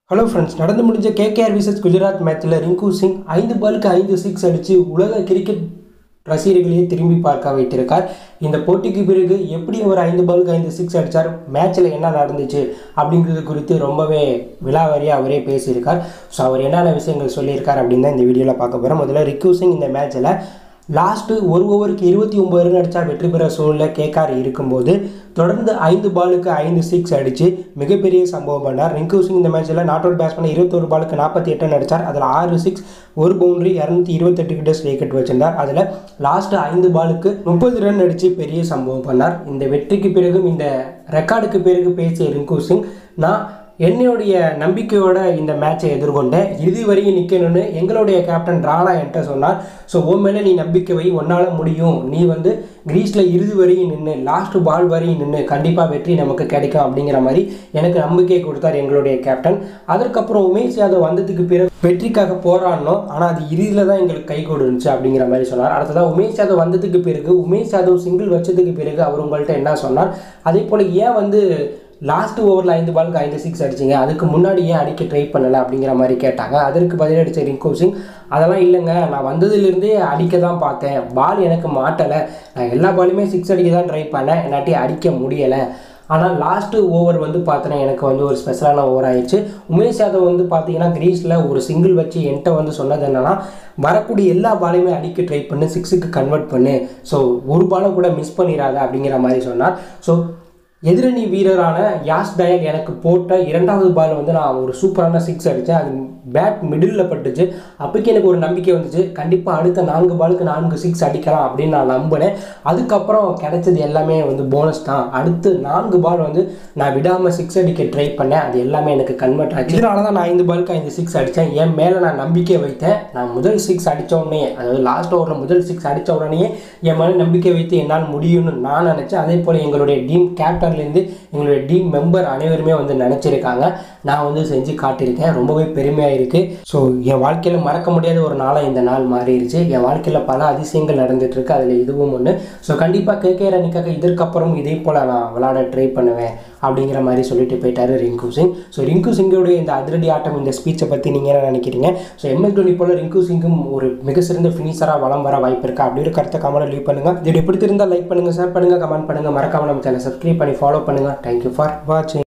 hello friends நடந்து முடிஞ்ச KKR versus Gujarat மேட்ச்சில் ரிங்கு சிங் ஐந்து பாலுக்கு ஐந்து சிக்ஸ் அடித்து உலக கிரிக்கெட் ரசிகர்களையே திரும்பி பார்க்க வைத்திருக்கார் இந்த போட்டிக்கு பிறகு எப்படி அவர் ஐந்து பாலுக்கு ஐந்து சிக்ஸ் அடித்தார் மேட்ச்சில் என்ன நடந்துச்சு அப்படிங்கிறது குறித்து ரொம்பவே விலாவரியாக அவரே பேசியிருக்கார் ஸோ அவர் என்னென்ன விஷயங்கள் சொல்லியிருக்கார் அப்படின்னு தான் இந்த வீடியோவில் பார்க்க போகிறோம் முதல்ல ரிக்கு சிங் இந்த மேட்ச்சில் லாஸ்ட்டு ஒரு ஓவருக்கு இருபத்தி ஒம்பது ரன் அடித்தா வெற்றி பெற சூழ்நிலை கேக்கார் இருக்கும்போது தொடர்ந்து ஐந்து பாலுக்கு ஐந்து சிக்ஸ் அடித்து மிகப்பெரிய சம்பவம் பண்ணார் ரிங்கு சிங் இந்த மேட்ச்சில் நாட் அவுட் பேட்ஸ் பண்ண இருபத்தொரு பாலுக்கு நாற்பத்தி எட்டு ரன் அடித்தார் அதில் ஆறு சிக்ஸ் ஒரு பவுண்டரி இரநூத்தி இருபத்தெட்டு கிட்ட விக்கெட் வச்சிருந்தார் அதில் லாஸ்ட் ஐந்து பாலுக்கு முப்பது ரன் அடித்து பெரிய சம்பவம் பண்ணார் இந்த வெற்றிக்கு பிறகும் இந்த ரெக்கார்டுக்கு பிறகு பேசிய ரிங்கு சிங் நான் என்னுடைய நம்பிக்கையோட இந்த மேட்சை எதிர்கொண்டேன் இறுதி வரையும் நிற்கணும்னு எங்களுடைய கேப்டன் ராணா என்கிட்ட சொன்னார் ஸோ உன் மேலே நீ நம்பிக்கை வை உன்னால் முடியும் நீ வந்து கிரீஸில் இறுதி வரையும் நின்று லாஸ்ட் பால் வரையும் நின்று கண்டிப்பாக வெற்றி நமக்கு கிடைக்கும் அப்படிங்கிற மாதிரி எனக்கு நம்பிக்கை கொடுத்தார் எங்களுடைய கேப்டன் அதற்கப்புறம் உமேஷ் யாதவ் வந்ததுக்கு பிறகு வெற்றிக்காக போராடணும் ஆனால் அது இறுதியில் தான் எங்களுக்கு கை கொடுந்துச்சு அப்படிங்கிற மாதிரி சொன்னார் அடுத்ததாக உமேஷ் யாதவ் வந்ததுக்கு பிறகு உமேஷ் யாதவ் சிங்கிள் வச்சதுக்கு பிறகு அவர் உங்கள்கிட்ட என்ன சொன்னார் அதே போல் ஏன் வந்து லாஸ்ட் ஓவரில் ஐந்து பாலுக்கு ஐந்து சிக்ஸ் அடிச்சிங்க அதுக்கு முன்னாடி ஏன் அடிக்க ட்ரை பண்ணலை அப்படிங்கிற மாதிரி கேட்டாங்க அதற்கு பதிலடிச்ச ரிங்கு சிங் அதெல்லாம் இல்லைங்க நான் வந்ததுலேருந்தே அடிக்க தான் பார்த்தேன் பால் எனக்கு மாட்டலை நான் எல்லா பாலுமே சிக்ஸ் அடிக்க தான் ட்ரை பண்ணேன் என்னாட்டி அடிக்க முடியலை ஆனால் லாஸ்ட்டு ஓவர் வந்து பார்த்தோன்னா எனக்கு வந்து ஒரு ஸ்பெஷலான ஓவர் ஆயிடுச்சு உமேஷ் யாதவ் வந்து பார்த்தீங்கன்னா கிரீஸில் ஒரு சிங்கிள் வச்சு என்கிட்ட வந்து சொன்னது என்னன்னா வரக்கூடிய எல்லா பாலையுமே அடிக்க ட்ரை பண்ணு சிக்ஸுக்கு கன்வெர்ட் பண்ணு ஸோ ஒரு பாலை கூட மிஸ் பண்ணிடாத அப்படிங்கிற மாதிரி சொன்னார் ஸோ எதிரணி வீரரான யாஸ் டயல் எனக்கு போட்ட இரண்டாவது பால் வந்து நான் ஒரு சூப்பரான சிக்ஸ் அடித்தேன் அது பேட் மிடில் பட்டுச்சு அப்போக்கி எனக்கு ஒரு நம்பிக்கை வந்துச்சு கண்டிப்பாக அடுத்த நான்கு பாலுக்கு நான்கு சிக்ஸ் அடிக்கலாம் அப்படின்னு நான் நம்பினேன் அதுக்கப்புறம் கிடைச்சது எல்லாமே வந்து போனஸ் தான் அடுத்து நான்கு பால் வந்து நான் விடாமல் சிக்ஸ் அடிக்க ட்ரை பண்ணேன் அது எல்லாமே எனக்கு கன்வெர்ட் ஆச்சு இதனால தான் நான் ஐந்து பாலுக்கு ஐந்து சிக்ஸ் அடித்தேன் என் மேலே நான் நம்பிக்கை வைத்தேன் நான் முதல் சிக்ஸ் அடித்த உடனே அதாவது லாஸ்ட் ஓவரில் முதல் சிக்ஸ் அடித்த உடனே என் மேலே நம்பிக்கை வைத்து என்னால் முடியும்னு நான் நினச்சேன் அதே போல் எங்களுடைய டீம் கேப்டன்லேருந்து எங்களுடைய டீம் மெம்பர் அனைவருமே வந்து நினச்சிருக்காங்க நான் வந்து செஞ்சு காட்டியிருக்கேன் ரொம்பவே பெருமையாக இருக்குது ஸோ என் வாழ்க்கையில் மறக்க முடியாத ஒரு நாளாக இந்த நாள் மாறிடுச்சு என் வாழ்க்கையில் பல அதிசயங்கள் நடந்துகிட்ருக்கு அதில் இதுவும் ஒன்று ஸோ கண்டிப்பாக கேகே ரனிக்காக இதற்கப்புறம் இதே போல் நான் விளாட ட்ரை பண்ணுவேன் அப்படிங்கிற மாதிரி சொல்லிட்டு போயிட்டாரு ரிங்கு சிங் ஸோ ரிங்கு சிங்கோடைய இந்த அதிரடி ஆட்டம் இந்த ஸ்பீச்சை பற்றி நீங்கள் என்ன நினைக்கிறீங்க ஸோ எம்எஸ் தோனி போல் ரிங்கு சிங்கும் ஒரு மிக சிறந்த ஃபினிஷராக வளம் வர வாய்ப்பு இருக்கா அப்படி ஒரு கருத்தை கமெண்ட் லீவ் பண்ணுங்கள் இது எப்படி இருந்தால் லைக் பண்ணுங்கள் ஷேர் பண்ணுங்கள் கமெண்ட் பண்ணுங்கள் மறக்காம நம்ம சேனல் சப்ஸ்கிரைப் பண்ணி ஃபாலோ பண்ணுங்கள் தேங்க்யூ ஃபார் வாட்சிங்